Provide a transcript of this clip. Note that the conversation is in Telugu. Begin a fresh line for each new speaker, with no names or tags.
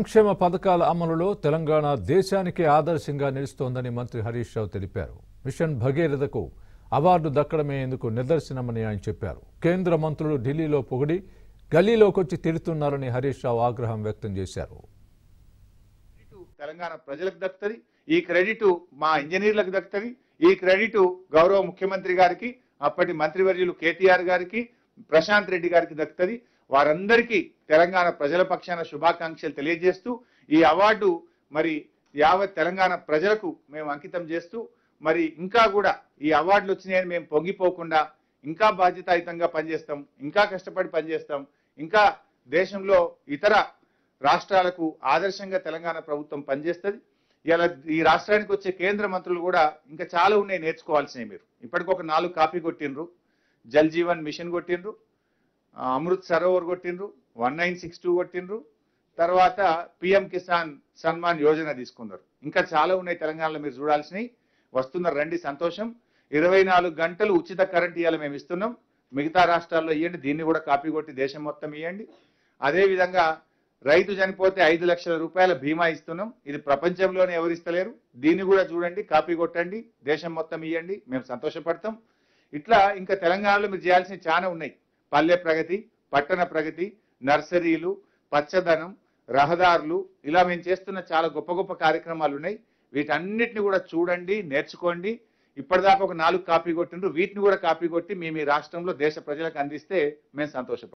సంక్షేమ పథకాల అమలులో తెలంగాణ దేశానికే ఆదర్శంగా నిలుస్తోందని మంత్రి హరీష్ రావు తెలిపారు మిషన్ భగీరథకు అవార్డు దక్కడమే ఇందుకు నిదర్శనమని ఆయన చెప్పారు కేంద్ర మంత్రులు ఢిల్లీలో పొగిడి గల్లీలోకొచ్చి తిడుతున్నారని హరీష్ రావు ఆగ్రహం వ్యక్తం చేశారు
క్రెడిట్ తెలంగాణ ప్రజలకు దక్కుతుంది ఈ క్రెడిట్ మా ఇంజనీర్లకు దక్కుతుంది ఈ క్రెడిట్ గౌరవ ముఖ్యమంత్రి గారికి అప్పటి మంత్రివర్యులు కేటీఆర్ గారికి ప్రశాంత్ రెడ్డి గారికి దక్కుతుంది వారందరికీ తెలంగాణ ప్రజల పక్షాన శుభాకాంక్షలు తెలియజేస్తూ ఈ అవార్డు మరి యావత్ తెలంగాణ ప్రజలకు మేము అంకితం చేస్తూ మరి ఇంకా కూడా ఈ అవార్డులు వచ్చినాయని మేము పొంగిపోకుండా ఇంకా బాధ్యతాయుతంగా పనిచేస్తాం ఇంకా కష్టపడి పనిచేస్తాం ఇంకా దేశంలో ఇతర రాష్ట్రాలకు ఆదర్శంగా తెలంగాణ ప్రభుత్వం పనిచేస్తుంది ఇలా ఈ రాష్ట్రానికి వచ్చే కేంద్ర మంత్రులు కూడా ఇంకా చాలా ఉన్నాయి నేర్చుకోవాల్సినవి మీరు ఇప్పటికి ఒక నాలుగు కాపీ కొట్టిండ్రు జల్ జీవన్ మిషన్ కొట్టిండ్రు ఆ, అమృత్ సరోవర్ కొట్టిండ్రు వన్ నైన్ సిక్స్ టూ కొట్టిండ్రు తర్వాత పిఎం కిసాన్ సన్మాన్ యోజన తీసుకున్నారు ఇంకా చాలా ఉన్నాయి తెలంగాణలో మీరు చూడాల్సినవి వస్తున్నారు రండి సంతోషం ఇరవై నాలుగు గంటలు ఉచిత కరెంట్ ఇవాళ మేము ఇస్తున్నాం మిగతా రాష్ట్రాల్లో ఇవ్వండి దీన్ని కూడా కాపీ కొట్టి దేశం మొత్తం ఇవ్వండి అదేవిధంగా రైతు చనిపోతే ఐదు లక్షల రూపాయల బీమా ఇస్తున్నాం ఇది ప్రపంచంలోనే ఎవరు ఇస్తలేరు దీన్ని కూడా చూడండి కాపీ కొట్టండి దేశం మొత్తం ఇవ్వండి మేము సంతోషపడతాం ఇట్లా ఇంకా తెలంగాణలో మీరు చేయాల్సినవి చాలా ఉన్నాయి పల్లె ప్రగతి పట్టణ ప్రగతి నర్సరీలు పచ్చదనం రహదారులు ఇలా మేము చేస్తున్న చాలా గొప్ప గొప్ప కార్యక్రమాలు ఉన్నాయి వీటన్నిటిని కూడా చూడండి నేర్చుకోండి ఇప్పటిదాకా ఒక నాలుగు కాపీ కొట్టిండ్రు వీటిని కూడా కాపీ కొట్టి మేము ఈ రాష్ట్రంలో దేశ ప్రజలకు అందిస్తే మేము సంతోషపడతాం